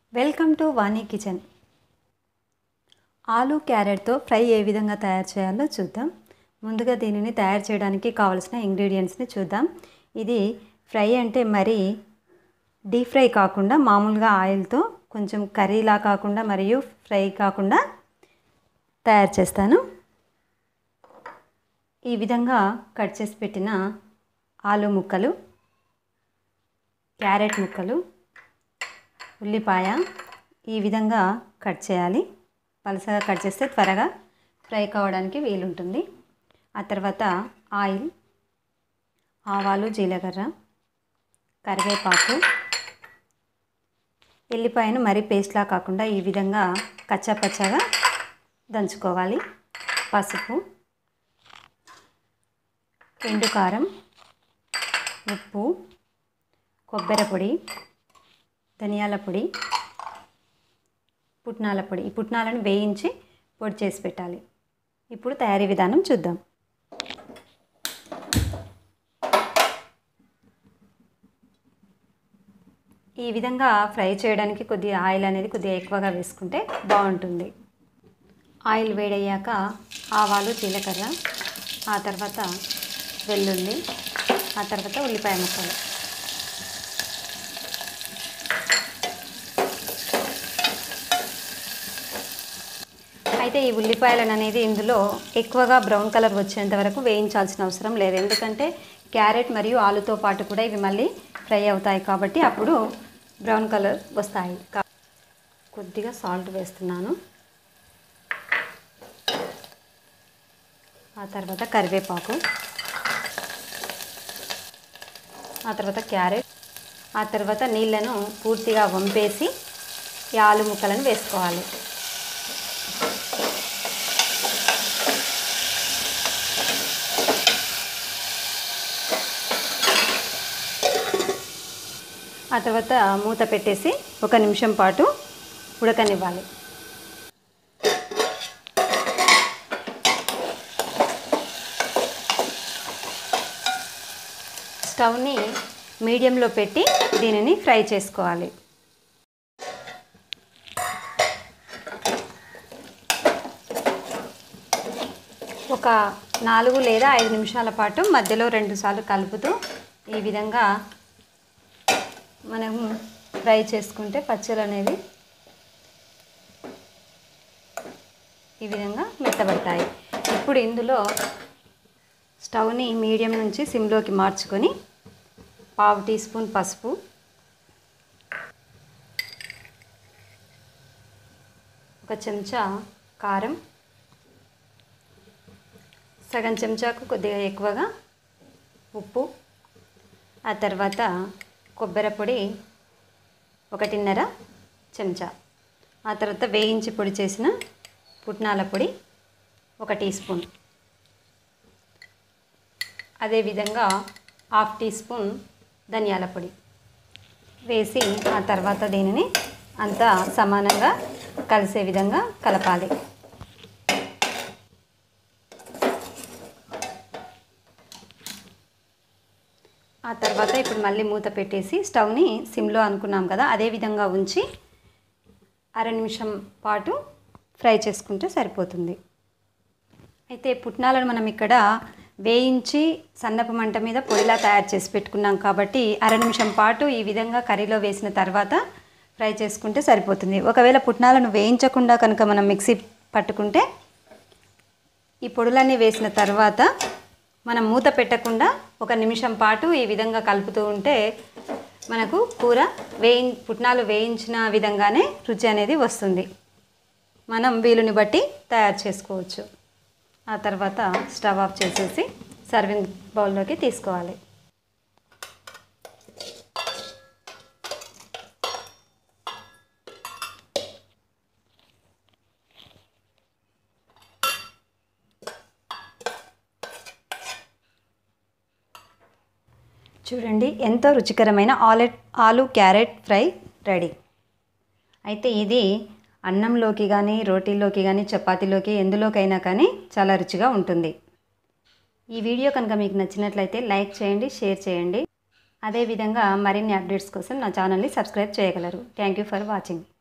welcome to Vani kitchen ఆలు క్యారెట్తో fry ఏ విధంగా తయారు చేయాలో చూద్దాం ముందుగా దీనిని తయారు చేయడానికి కావలసిన ఇంగ్రీడియంట్స్ని చూద్దాం ఇది ఫ్రై అంటే మరీ డీప్ ఫ్రై కాకుండా మామూలుగా ఆయిల్తో కొంచెం కర్రీలా కాకుండా మరియు ఫ్రై కాకుండా తయారు చేస్తాను ఈ విధంగా కట్ చేసి పెట్టిన ఆలు ముక్కలు క్యారెట్ ముక్కలు ఉల్లిపాయ ఈ విధంగా కట్ చేయాలి పలసగా కట్ చేస్తే త్వరగా ఫ్రై కావడానికి వీలుంటుంది ఆ తర్వాత ఆయిల్ ఆవాలు జీలకర్ర కరివేపాకు ఎల్లిపాయను మరీ పేస్ట్లా కాకుండా ఈ విధంగా కచ్చాపచ్చాగా దంచుకోవాలి పసుపు ఎండు కారం ఉప్పు కొబ్బరి పొడి ధనియాల పొడి పుట్నాల పొడి ఈ పుట్నాలను వేయించి పొడి చేసి పెట్టాలి ఇప్పుడు తయారీ విధానం చూద్దాం ఈ విధంగా ఫ్రై చేయడానికి కొద్దిగా ఆయిల్ అనేది కొద్దిగా ఎక్కువగా వేసుకుంటే బాగుంటుంది ఆయిల్ వేడయ్యాక ఆవాలు జీలకర్ర ఆ తర్వాత వెల్లుల్లి ఆ తర్వాత ఉల్లిపాయ ముక్కలు అయితే ఈ ఉల్లిపాయలను అనేది ఇందులో ఎక్కువగా బ్రౌన్ కలర్ వచ్చేంత వరకు వేయించాల్సిన అవసరం లేదు ఎందుకంటే క్యారెట్ మరియు ఆలుతో పాటు కూడా ఇవి మళ్ళీ ఫ్రై అవుతాయి కాబట్టి అప్పుడు బ్రౌన్ కలర్ వస్తాయి కా- కొద్దిగా సాల్ట్ వేస్తున్నాను ఆ తర్వాత కరివేపాకు ఆ తర్వాత క్యారెట్ ఆ తర్వాత నీళ్ళను పూర్తిగా వంపేసి ఈ ఆలు ముక్కలను వేసుకోవాలి ఆ తర్వాత మూత పెట్టేసి ఒక నిమిషం పాటు ఉడకనివ్వాలి స్టవ్ని మీడియంలో పెట్టి దీనిని ఫ్రై చేసుకోవాలి ఒక నాలుగు లేదా ఐదు నిమిషాల పాటు మధ్యలో రెండుసార్లు కలుపుతూ ఈ విధంగా మనం ఫ్రై చేసుకుంటే పచ్చళ్ళు అనేది ఈ విధంగా మెత్తబడతాయి ఇప్పుడు ఇందులో స్టవ్ని మీడియం నుంచి సిమ్లోకి మార్చుకొని పావు టీ స్పూన్ పసుపు ఒక చెంచా కారం సగం చెంచాకు కొద్దిగా ఎక్కువగా ఉప్పు ఆ తర్వాత కొబ్బరి పొడి ఒకటిన్నర చెంచా ఆ తర్వాత వేయించి పొడి చేసిన పుట్నాల పొడి ఒక టీ స్పూన్ అదేవిధంగా హాఫ్ టీ స్పూన్ ధనియాల పొడి వేసి ఆ తర్వాత దీనిని అంతా సమానంగా కలిసే విధంగా కలపాలి ఆ తర్వాత ఇప్పుడు మళ్ళీ మూత పెట్టేసి స్టవ్ని సిమ్లో అనుకున్నాం కదా అదే విధంగా ఉంచి అర నిమిషం పాటు ఫ్రై చేసుకుంటే సరిపోతుంది అయితే పుట్నాలను మనం ఇక్కడ వేయించి సన్నపు మంట మీద పొడిలా తయారు చేసి పెట్టుకున్నాం కాబట్టి అర నిమిషం పాటు ఈ విధంగా కర్రీలో వేసిన తర్వాత ఫ్రై చేసుకుంటే సరిపోతుంది ఒకవేళ పుట్నాలను వేయించకుండా కనుక మనం మిక్సీ పట్టుకుంటే ఈ పొడులన్నీ వేసిన తర్వాత మనం మూత పెట్టకుండా ఒక నిమిషం పాటు ఈ విధంగా కలుపుతూ ఉంటే మనకు కూర వేయి పుట్నాలు వేయించిన విధంగానే రుచి అనేది వస్తుంది మనం వీలుని బట్టి తయారు చేసుకోవచ్చు ఆ తర్వాత స్టవ్ ఆఫ్ చేసేసి సర్వింగ్ బౌల్లోకి తీసుకోవాలి చూడండి ఎంతో రుచికరమైన ఆలెట్ ఆలు క్యారెట్ ఫ్రై రెడీ అయితే ఇది అన్నంలోకి కానీ రోటీల్లోకి కానీ చపాతీలోకి ఎందులోకైనా కానీ చాలా రుచిగా ఉంటుంది ఈ వీడియో కనుక మీకు నచ్చినట్లయితే లైక్ చేయండి షేర్ చేయండి అదేవిధంగా మరిన్ని అప్డేట్స్ కోసం నా ఛానల్ని సబ్స్క్రైబ్ చేయగలరు థ్యాంక్ యూ ఫర్ వాచింగ్